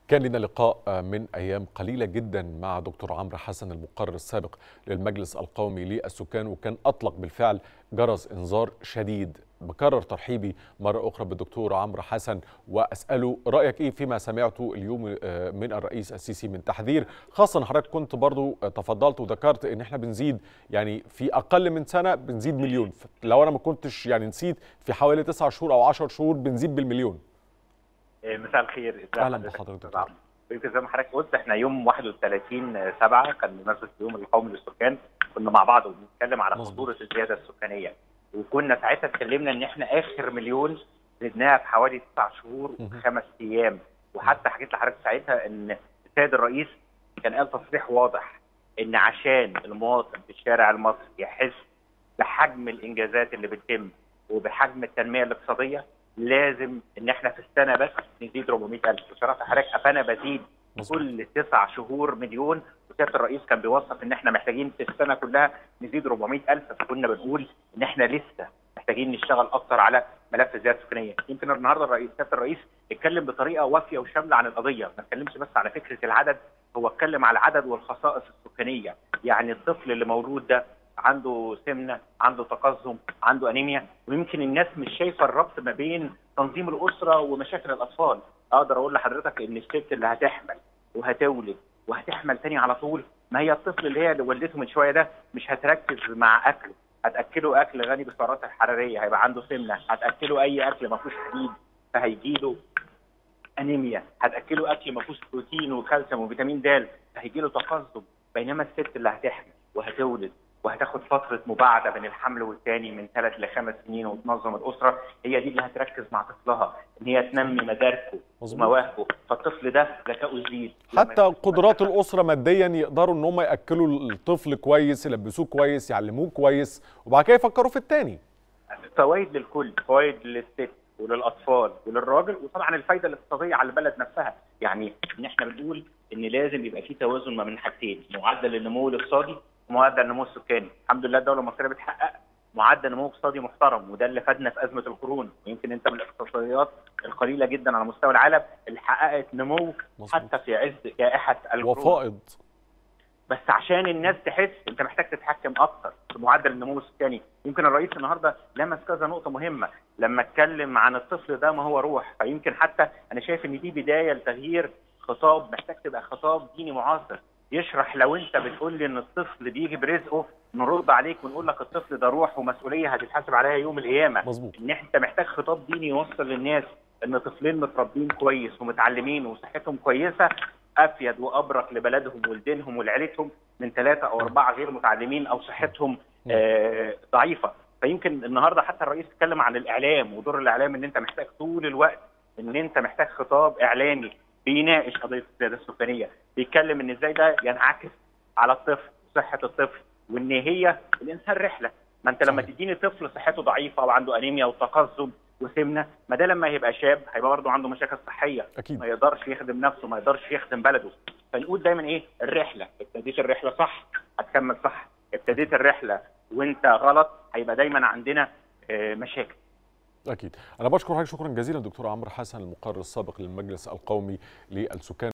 كان لنا لقاء من أيام قليلة جدا مع دكتور عمرو حسن المقرر السابق للمجلس القومي للسكان وكان أطلق بالفعل جرس إنذار شديد بكرر ترحيبي مرة أخرى بالدكتور عمرو حسن وأسأله رأيك إيه فيما سمعته اليوم من الرئيس السيسي من تحذير خاصة حضرتك كنت برضو تفضلت وذكرت إن إحنا بنزيد يعني في أقل من سنة بنزيد مليون لو أنا ما كنتش يعني نسيت في حوالي تسعة شهور أو عشر شهور بنزيد بالمليون مساء الخير اهلا بحضرتك يمكن زي ما حضرتك قلت احنا يوم 31 7 كان بمناسبه اليوم القومي للسكان كنا مع بعض وبنتكلم على خطوره الزياده السكانيه وكنا ساعتها اتكلمنا ان احنا اخر مليون زدناها في حوالي تسع شهور وخمس ايام وحتى حكيت لحضرتك ساعتها ان السيد الرئيس كان قال تصريح واضح ان عشان المواطن في الشارع المصري يحس بحجم الانجازات اللي بتتم وبحجم التنميه الاقتصاديه لازم ان احنا في السنه بس نزيد 400000 بصراحه حضرتك فانا بزيد كل تسع شهور مليون وسياده الرئيس كان بيوصف ان احنا محتاجين في السنه كلها نزيد 400000 فكنا بنقول ان احنا لسه محتاجين نشتغل اكتر على ملف الزياده السكانيه يمكن النهارده الرئيس سياده الرئيس اتكلم بطريقه وافيه وشامله عن القضيه ما اتكلمش بس على فكره العدد هو اتكلم على العدد والخصائص السكانيه يعني الطفل اللي مولود ده عنده سمنه عنده تقزم عنده انيميا ويمكن الناس مش شايفه الربط ما بين تنظيم الاسره ومشاكل الاطفال اقدر اقول لحضرتك ان الست اللي هتحمل وهتولد وهتحمل تاني على طول ما هي الطفل اللي هي اللي ولدته من شويه ده مش هتركز مع اكله هتاكله اكل غني بالسعرات الحراريه هيبقى عنده سمنه هتاكله اي اكل ما فيهوش حديد فهيجي له انيميا هتاكله اكل ما فيهوش بروتين وكالسيوم وفيتامين د فهيجي له تقزم بينما الست اللي هتحمل وهتولد وهتاخد فتره مباعده بين الحمل والثاني من ثلاث لخمس سنين وتنظم الاسره هي دي اللي هتركز مع طفلها ان هي تنمي مداركه ومواهبه فالطفل ده ذكائه يزيد حتى قدرات الاسره ماديا يقدروا ان هم ياكلوا الطفل كويس يلبسوه كويس يعلموه كويس وبعد كده يفكروا في الثاني فوائد للكل فوائد للست وللاطفال وللراجل وطبعا الفايده الاقتصاديه على البلد نفسها يعني ان احنا بنقول ان لازم يبقى في توازن ما بين حاجتين معدل النمو الاقتصادي ومعدل النمو السكاني الحمد لله الدوله المصريه بتحقق معدل نمو اقتصادي محترم وده اللي فادنا في ازمه القرون ويمكن انت من الاقتصاديات القليله جدا على مستوى العالم اللي حققت نمو مصبوط. حتى في عز جائحه القرون وفائض بس عشان الناس تحس انت محتاج تتحكم اكتر في معدل النمو السكاني يمكن الرئيس النهارده لمس كذا نقطه مهمه لما اتكلم عن الطفل ده ما هو روح فيمكن حتى انا شايف ان دي بدايه لتغيير خطاب محتاج تبقى خطاب ديني معاصر يشرح لو انت بتقول لي ان الطفل بيجي برزقه نرد عليك ونقول لك الطفل ده روح ومسؤوليه هتتحاسب عليها يوم القيامه مظبوط ان انت محتاج خطاب ديني يوصل للناس ان طفلين متربين كويس ومتعلمين وصحتهم كويسه افيد وابرك لبلدهم ولدينهم ولعيلتهم من ثلاثه او اربعه غير متعلمين او صحتهم آه ضعيفه فيمكن النهارده حتى الرئيس اتكلم عن الاعلام ودور الاعلام ان انت محتاج طول الوقت ان انت محتاج خطاب اعلامي بيناقش قضيه الزياده السكانيه بيتكلم ان ازاي ده ينعكس على الطفل صحه الطفل وان هي الانسان رحله ما انت لما تديني طفل صحته ضعيفه وعنده انيميا وتقزم وسمنه ما ده لما هيبقى شاب هيبقى برضه عنده مشاكل صحيه أكيد. ما يقدرش يخدم نفسه ما يقدرش يخدم بلده فنقول دايما ايه الرحله ابتديت الرحله صح هتكمل صح ابتديت الرحله وانت غلط هيبقى دايما عندنا مشاكل اكيد انا بشكر حضرتك شكرا جزيلا دكتور عمرو حسن المقرر السابق للمجلس القومي للسكان